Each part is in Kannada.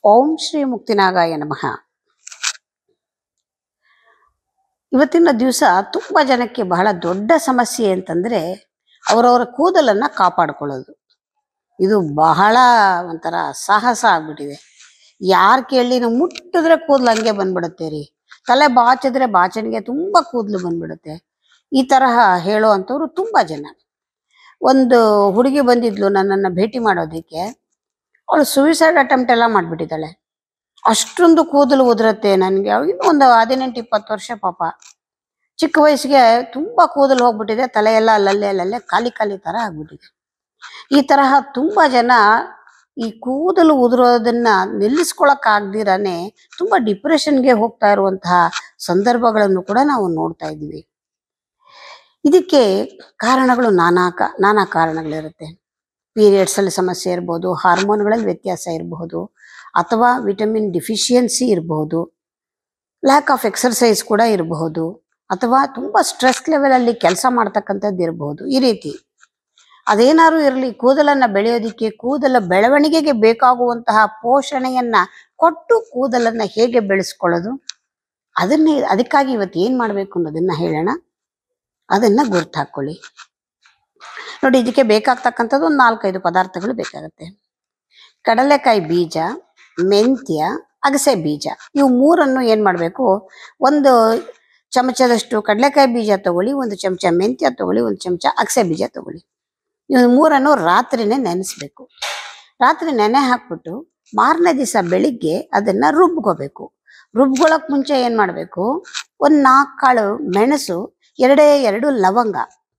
ಓಂ ಶ್ರೀ ಮುಕ್ತಿನಾಗಾಯ ನಮಃ ಇವತ್ತಿನ ದಿವಸ ತುಂಬ ಜನಕ್ಕೆ ಬಹಳ ದೊಡ್ಡ ಸಮಸ್ಯೆ ಅಂತಂದ್ರೆ ಅವರವರ ಕೂದಲನ್ನ ಕಾಪಾಡ್ಕೊಳ್ಳೋದು ಇದು ಬಹಳ ಒಂಥರ ಸಾಹಸ ಆಗ್ಬಿಟ್ಟಿದೆ ಯಾರು ಕೇಳಿ ನಾವು ಮುಟ್ಟಿದ್ರೆ ಕೂದಲು ಹಂಗೆ ಬಂದ್ಬಿಡುತ್ತೆ ರೀ ತಲೆ ಬಾಚಿದ್ರೆ ಬಾಚಣಿಗೆ ತುಂಬ ಕೂದಲು ಬಂದ್ಬಿಡುತ್ತೆ ಈ ತರಹ ಹೇಳೋ ಅಂಥವ್ರು ತುಂಬ ಜನ ಒಂದು ಹುಡುಗಿ ಬಂದಿದ್ಲು ನನ್ನನ್ನು ಭೇಟಿ ಮಾಡೋದಕ್ಕೆ ಅವಳು ಸುಯಿಸೈಡ್ ಅಟೆಂಪ್ಟ್ ಎಲ್ಲ ಮಾಡ್ಬಿಟ್ಟಿದ್ದಾಳೆ ಅಷ್ಟೊಂದು ಕೂದಲು ಉದುರತ್ತೆ ನನಗೆ ಇನ್ನೂ ಒಂದು ಹದಿನೆಂಟು ಇಪ್ಪತ್ತು ವರ್ಷ ಪಾಪ ಚಿಕ್ಕ ವಯಸ್ಸಿಗೆ ತುಂಬಾ ಕೂದಲು ಹೋಗ್ಬಿಟ್ಟಿದೆ ತಲೆ ಎಲ್ಲ ಅಲ್ಲಲ್ಲೇ ಅಲ್ಲಲ್ಲೇ ಖಾಲಿ ಖಾಲಿ ತರ ಆಗ್ಬಿಟ್ಟಿದೆ ಈ ತರಹ ತುಂಬಾ ಜನ ಈ ಕೂದಲು ಉದುರೋದನ್ನ ನಿಲ್ಲಿಸ್ಕೊಳಕ್ ಆಗ್ದಿರಾನೆ ತುಂಬಾ ಡಿಪ್ರೆಷನ್ಗೆ ಹೋಗ್ತಾ ಇರುವಂತಹ ಸಂದರ್ಭಗಳನ್ನು ಕೂಡ ನಾವು ನೋಡ್ತಾ ಇದ್ದೀವಿ ಇದಕ್ಕೆ ಕಾರಣಗಳು ನಾನಾ ಕ ನಾನಾ ಕಾರಣಗಳಿರುತ್ತೆ ಪೀರಿಯಡ್ಸ್ ಅಲ್ಲಿ ಸಮಸ್ಯೆ ಇರ್ಬೋದು ಹಾರ್ಮೋನ್ಗಳಲ್ಲಿ ವ್ಯತ್ಯಾಸ ಇರಬಹುದು ಅಥವಾ ವಿಟಮಿನ್ ಡಿಫಿಷಿಯನ್ಸಿ ಇರಬಹುದು ಲ್ಯಾಕ್ ಆಫ್ ಎಕ್ಸರ್ಸೈಸ್ ಕೂಡ ಇರಬಹುದು ಅಥವಾ ತುಂಬಾ ಸ್ಟ್ರೆಸ್ ಲೆವೆಲ್ ಅಲ್ಲಿ ಕೆಲಸ ಮಾಡ್ತಕ್ಕಂಥದ್ದು ಇರಬಹುದು ಈ ರೀತಿ ಅದೇನಾದ್ರು ಇರಲಿ ಕೂದಲನ್ನ ಬೆಳೆಯೋದಿಕ್ಕೆ ಕೂದಲ ಬೆಳವಣಿಗೆಗೆ ಬೇಕಾಗುವಂತಹ ಪೋಷಣೆಯನ್ನ ಕೊಟ್ಟು ಕೂದಲನ್ನ ಹೇಗೆ ಬೆಳೆಸ್ಕೊಳ್ಳೋದು ಅದನ್ನೇ ಅದಕ್ಕಾಗಿ ಇವತ್ತು ಏನ್ ಮಾಡ್ಬೇಕು ಅನ್ನೋದನ್ನ ಹೇಳೋಣ ಅದನ್ನ ಗುರ್ತು ಹಾಕೊಳ್ಳಿ ನೋಡಿ ಇದಕ್ಕೆ ಬೇಕಾಗ್ತಕ್ಕಂಥದ್ದು ಒಂದು ನಾಲ್ಕೈದು ಪದಾರ್ಥಗಳು ಬೇಕಾಗುತ್ತೆ ಕಡಲೆಕಾಯಿ ಬೀಜ ಮೆಂತ್ಯ ಅಗಸೆ ಬೀಜ ಇವು ಮೂರನ್ನು ಏನ್ ಮಾಡಬೇಕು ಒಂದು ಚಮಚದಷ್ಟು ಕಡಲೆಕಾಯಿ ಬೀಜ ತಗೊಳ್ಳಿ ಒಂದು ಚಮಚ ಮೆಂತ್ಯ ತಗೊಳ್ಳಿ ಒಂದು ಚಮಚ ಅಗಸೆ ಬೀಜ ತಗೊಳ್ಳಿ ಇವು ಮೂರನ್ನು ರಾತ್ರಿನೇ ನೆನೆಸ್ಬೇಕು ರಾತ್ರಿ ನೆನೆ ಹಾಕ್ಬಿಟ್ಟು ಮಾರನೇ ದಿವಸ ಬೆಳಿಗ್ಗೆ ಅದನ್ನ ರುಬ್ಕೋಬೇಕು ರುಬ್ಕೊಳಕ್ ಮುಂಚೆ ಏನ್ ಮಾಡ್ಬೇಕು ಒಂದ್ ನಾಲ್ಕು ಕಾಳು ಮೆಣಸು ಎರಡೇ ಎರಡು ಲವಂಗ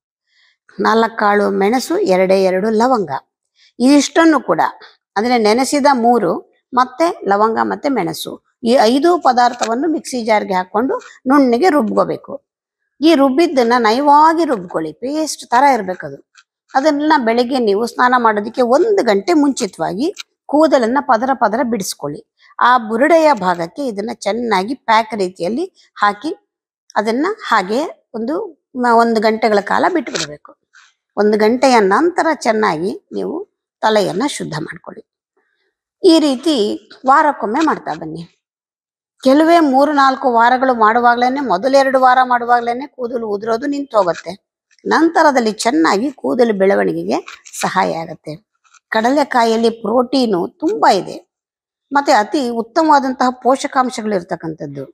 ನಾಲ್ಕು ಕಾಳು ಮೆಣಸು ಎರಡೇ ಎರಡು ಲವಂಗ ಇದಿಷ್ಟನ್ನು ಕೂಡ ಅಂದ್ರೆ ನೆನೆಸಿದ ಮೂರು ಮತ್ತೆ ಲವಂಗ ಮತ್ತೆ ಮೆಣಸು ಈ ಐದು ಪದಾರ್ಥವನ್ನು ಮಿಕ್ಸಿ ಜಾರ್ಗೆ ಹಾಕೊಂಡು ನುಣ್ಣಗೆ ರುಬ್ಕೋಬೇಕು ಈ ರುಬ್ಬಿದ್ದನ್ನ ನಯವಾಗಿ ರುಬ್ಕೊಳ್ಳಿ ಪೇಸ್ಟ್ ತರ ಇರ್ಬೇಕದು ಅದನ್ನ ಬೆಳಿಗ್ಗೆ ನೀವು ಸ್ನಾನ ಮಾಡೋದಕ್ಕೆ ಒಂದು ಗಂಟೆ ಮುಂಚಿತವಾಗಿ ಕೂದಲನ್ನ ಪದರ ಪದರ ಬಿಡಿಸ್ಕೊಳ್ಳಿ ಆ ಬುರುಡೆಯ ಭಾಗಕ್ಕೆ ಇದನ್ನ ಚೆನ್ನಾಗಿ ಪ್ಯಾಕ್ ರೀತಿಯಲ್ಲಿ ಹಾಕಿ ಅದನ್ನ ಹಾಗೆ ಒಂದು ಮ- ಒಂದು ಗಂಟೆಗಳ ಕಾಲ ಬಿಟ್ಬಿಡ್ಬೇಕು ಒಂದು ಗಂಟೆಯ ನಂತರ ಚೆನ್ನಾಗಿ ನೀವು ತಲೆಯನ್ನ ಶುದ್ಧ ಮಾಡ್ಕೊಳ್ಳಿ ಈ ರೀತಿ ವಾರಕ್ಕೊಮ್ಮೆ ಮಾಡ್ತಾ ಬನ್ನಿ ಕೆಲವೇ ಮೂರು ನಾಲ್ಕು ವಾರಗಳು ಮಾಡುವಾಗ್ಲೇನೆ ಮೊದಲೆರಡು ವಾರ ಮಾಡುವಾಗ್ಲೇನೆ ಕೂದಲು ಉದುರೋದು ನಿಂತು ಹೋಗುತ್ತೆ ನಂತರದಲ್ಲಿ ಚೆನ್ನಾಗಿ ಕೂದಲು ಬೆಳವಣಿಗೆಗೆ ಸಹಾಯ ಆಗುತ್ತೆ ಕಡಲೆಕಾಯಿಯಲ್ಲಿ ಪ್ರೋಟೀನು ತುಂಬಾ ಇದೆ ಮತ್ತೆ ಅತಿ ಉತ್ತಮವಾದಂತಹ ಪೋಷಕಾಂಶಗಳು ಇರ್ತಕ್ಕಂಥದ್ದು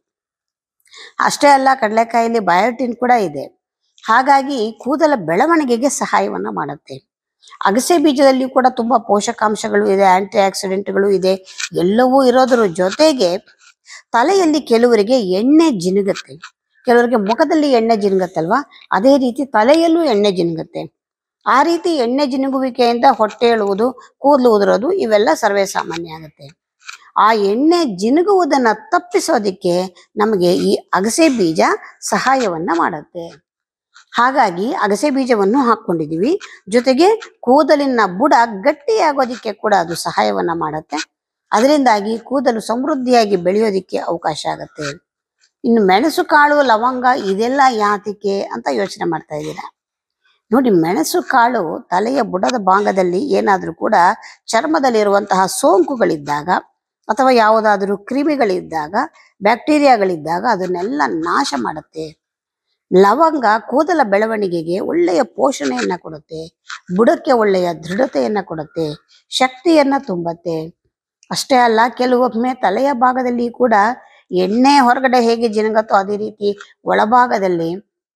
ಅಷ್ಟೇ ಅಲ್ಲ ಕಡಲೆಕಾಯಲ್ಲಿ ಬಯೋಟಿನ್ ಕೂಡ ಇದೆ ಹಾಗಾಗಿ ಕೂದಲ ಬೆಳವಣಿಗೆಗೆ ಸಹಾಯವನ್ನ ಮಾಡುತ್ತೆ ಅಗಸೆ ಬೀಜದಲ್ಲಿ ಕೂಡ ತುಂಬಾ ಪೋಷಕಾಂಶಗಳು ಇದೆ ಆಂಟಿ ಆಕ್ಸಿಡೆಂಟ್ಗಳು ಇದೆ ಎಲ್ಲವೂ ಇರೋದ್ರ ಜೊತೆಗೆ ತಲೆಯಲ್ಲಿ ಕೆಲವರಿಗೆ ಎಣ್ಣೆ ಜಿನುಗುತ್ತೆ ಕೆಲವರಿಗೆ ಮುಖದಲ್ಲಿ ಎಣ್ಣೆ ಜಿನುಗತ್ತಲ್ವಾ ಅದೇ ರೀತಿ ತಲೆಯಲ್ಲೂ ಎಣ್ಣೆ ಜಿನುಗುತ್ತೆ ಆ ರೀತಿ ಎಣ್ಣೆ ಜಿನುಗುವಿಕೆಯಿಂದ ಹೊಟ್ಟೆ ಎಳುವುದು ಕೂದಲು ಉದುರೋದು ಇವೆಲ್ಲ ಸರ್ವೇ ಸಾಮಾನ್ಯ ಆಗುತ್ತೆ ಆ ಎಣ್ಣೆ ಜಿನುಗುವುದನ್ನ ತಪ್ಪಿಸೋದಿಕ್ಕೆ ನಮಗೆ ಈ ಅಗಸೆ ಬೀಜ ಸಹಾಯವನ್ನ ಮಾಡುತ್ತೆ ಹಾಗಾಗಿ ಅಗಸೆ ಬೀಜವನ್ನು ಹಾಕೊಂಡಿದೀವಿ ಜೊತೆಗೆ ಕೂದಲಿನ ಬುಡ ಗಟ್ಟಿಯಾಗೋದಿಕ್ಕೆ ಕೂಡ ಅದು ಸಹಾಯವನ್ನ ಮಾಡುತ್ತೆ ಅದರಿಂದಾಗಿ ಕೂದಲು ಸಮೃದ್ಧಿಯಾಗಿ ಬೆಳೆಯೋದಿಕ್ಕೆ ಅವಕಾಶ ಆಗುತ್ತೆ ಇನ್ನು ಮೆಣಸು ಕಾಳು ಲವಂಗ ಇದೆಲ್ಲ ಯಾತಕ್ಕೆ ಅಂತ ಯೋಚನೆ ಮಾಡ್ತಾ ಇದ್ದೀರಾ ನೋಡಿ ಮೆಣಸು ಕಾಳು ತಲೆಯ ಬುಡದ ಭಾಗದಲ್ಲಿ ಏನಾದ್ರೂ ಕೂಡ ಚರ್ಮದಲ್ಲಿರುವಂತಹ ಸೋಂಕುಗಳಿದ್ದಾಗ ಅಥವಾ ಯಾವುದಾದ್ರೂ ಕ್ರಿಮಿಗಳಿದ್ದಾಗ ಬ್ಯಾಕ್ಟೀರಿಯಾಗಳಿದ್ದಾಗ ಅದನ್ನೆಲ್ಲ ನಾಶ ಮಾಡುತ್ತೆ ಲವಂಗ ಕೂದಲ ಬೆಳವಣಿಗೆಗೆ ಒಳ್ಳೆಯ ಪೋಷಣೆಯನ್ನ ಕೊಡುತ್ತೆ ಬುಡಕ್ಕೆ ಒಳ್ಳೆಯ ದೃಢತೆಯನ್ನ ಕೊಡುತ್ತೆ ಶಕ್ತಿಯನ್ನ ತುಂಬತ್ತೆ ಅಷ್ಟೇ ಅಲ್ಲ ಕೆಲವೊಮ್ಮೆ ತಲೆಯ ಭಾಗದಲ್ಲಿ ಕೂಡ ಎಣ್ಣೆ ಹೊರಗಡೆ ಹೇಗೆ ಜಿನುಗತ್ತೋ ಅದೇ ರೀತಿ ಒಳಭಾಗದಲ್ಲಿ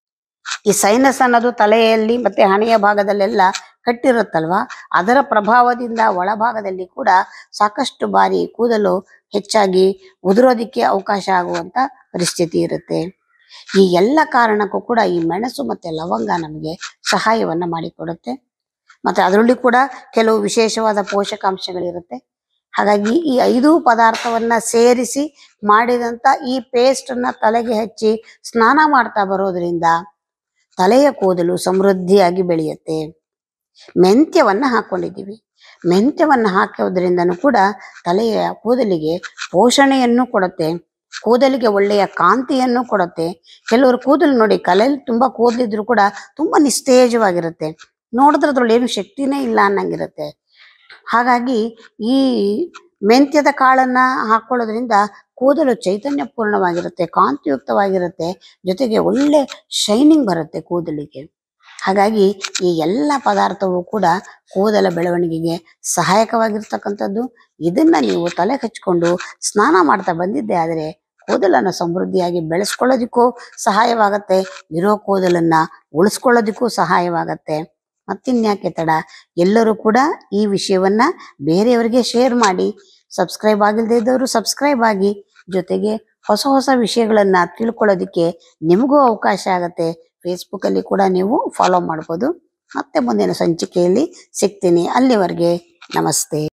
ಈ ಸೈನಸ್ ಅನ್ನೋದು ತಲೆಯಲ್ಲಿ ಮತ್ತೆ ಹಣೆಯ ಭಾಗದಲ್ಲೆಲ್ಲ ಕಟ್ಟಿರುತ್ತಲ್ವಾ ಅದರ ಪ್ರಭಾವದಿಂದ ಒಳಭಾಗದಲ್ಲಿ ಕೂಡ ಸಾಕಷ್ಟು ಬಾರಿ ಕೂದಲು ಹೆಚ್ಚಾಗಿ ಉದುರೋದಿಕ್ಕೆ ಅವಕಾಶ ಆಗುವಂತ ಪರಿಸ್ಥಿತಿ ಇರುತ್ತೆ ಈ ಎಲ್ಲ ಕಾರಣಕ್ಕೂ ಕೂಡ ಈ ಮೆಣಸು ಮತ್ತೆ ಲವಂಗ ನಮಗೆ ಸಹಾಯವನ್ನ ಮಾಡಿಕೊಡುತ್ತೆ ಮತ್ತೆ ಅದರಲ್ಲಿ ಕೂಡ ಕೆಲವು ವಿಶೇಷವಾದ ಪೋಷಕಾಂಶಗಳಿರುತ್ತೆ ಹಾಗಾಗಿ ಈ ಐದು ಪದಾರ್ಥವನ್ನ ಸೇರಿಸಿ ಮಾಡಿದಂತ ಈ ಪೇಸ್ಟ್ ಅನ್ನ ತಲೆಗೆ ಹಚ್ಚಿ ಸ್ನಾನ ಮಾಡ್ತಾ ಬರೋದ್ರಿಂದ ತಲೆಯ ಕೂದಲು ಸಮೃದ್ಧಿಯಾಗಿ ಬೆಳೆಯುತ್ತೆ ಮೆಂತ್ಯವನ್ನ ಹಾಕೊಂಡಿದ್ದೀವಿ ಮೆಂತ್ಯವನ್ನ ಹಾಕೋದ್ರಿಂದನೂ ಕೂಡ ತಲೆಯ ಕೂದಲಿಗೆ ಪೋಷಣೆಯನ್ನು ಕೊಡುತ್ತೆ ಕೂದಲಿಗೆ ಒಳ್ಳೆಯ ಕಾಂತಿಯನ್ನು ಕೊಡುತ್ತೆ ಕೆಲವರು ಕೂದಲು ನೋಡಿ ಕಲೆಯಲ್ಲಿ ತುಂಬಾ ಕೂದಲಿದ್ರು ಕೂಡ ತುಂಬಾ ನಿಸ್ತೇಜವಾಗಿರುತ್ತೆ ನೋಡಿದ್ರೆ ಅದ್ರಲ್ಲಿ ಏನು ಶಕ್ತಿನೇ ಇಲ್ಲ ಅನ್ನಂಗಿರುತ್ತೆ ಹಾಗಾಗಿ ಈ ಮೆಂತ್ಯದ ಕಾಳನ್ನ ಹಾಕೊಳ್ಳೋದ್ರಿಂದ ಕೂದಲು ಚೈತನ್ಯಪೂರ್ಣವಾಗಿರುತ್ತೆ ಕಾಂತಿಯುಕ್ತವಾಗಿರುತ್ತೆ ಜೊತೆಗೆ ಒಳ್ಳೆ ಶೈನಿಂಗ್ ಬರುತ್ತೆ ಕೂದಲಿಗೆ ಹಾಗಾಗಿ ಈ ಎಲ್ಲ ಪದಾರ್ಥವು ಕೂಡ ಕೂದಲ ಬೆಳವಣಿಗೆಗೆ ಸಹಾಯಕವಾಗಿರ್ತಕ್ಕಂಥದ್ದು ಇದನ್ನ ನೀವು ತಲೆ ಹಚ್ಕೊಂಡು ಸ್ನಾನ ಮಾಡ್ತಾ ಬಂದಿದ್ದೆ ಆದರೆ ಕೂದಲನ್ನು ಸಮೃದ್ಧಿಯಾಗಿ ಬೆಳೆಸ್ಕೊಳ್ಳೋದಕ್ಕೂ ಸಹಾಯವಾಗತ್ತೆ ಇರೋ ಕೂದಲನ್ನ ಉಳಿಸ್ಕೊಳ್ಳೋದಕ್ಕೂ ಸಹಾಯವಾಗತ್ತೆ ಮತ್ತಿನ್ಯಾಕೆ ತಡ ಎಲ್ಲರೂ ಕೂಡ ಈ ವಿಷಯವನ್ನ ಬೇರೆಯವರಿಗೆ ಶೇರ್ ಮಾಡಿ ಸಬ್ಸ್ಕ್ರೈಬ್ ಆಗಿಲ್ಲದೆ ಇದ್ದವರು ಸಬ್ಸ್ಕ್ರೈಬ್ ಆಗಿ ಜೊತೆಗೆ ಹೊಸ ಹೊಸ ವಿಷಯಗಳನ್ನ ತಿಳ್ಕೊಳ್ಳೋದಕ್ಕೆ ನಿಮಗೂ ಅವಕಾಶ ಆಗತ್ತೆ ಫೇಸ್ಬುಕ್ ಅಲ್ಲಿ ಕೂಡ ನೀವು ಫಾಲೋ ಮಾಡ್ಬೋದು ಮತ್ತೆ ಮುಂದಿನ ಸಂಚಿಕೆಯಲ್ಲಿ ಸಿಗ್ತೀನಿ ಅಲ್ಲಿವರೆಗೆ ನಮಸ್ತೆ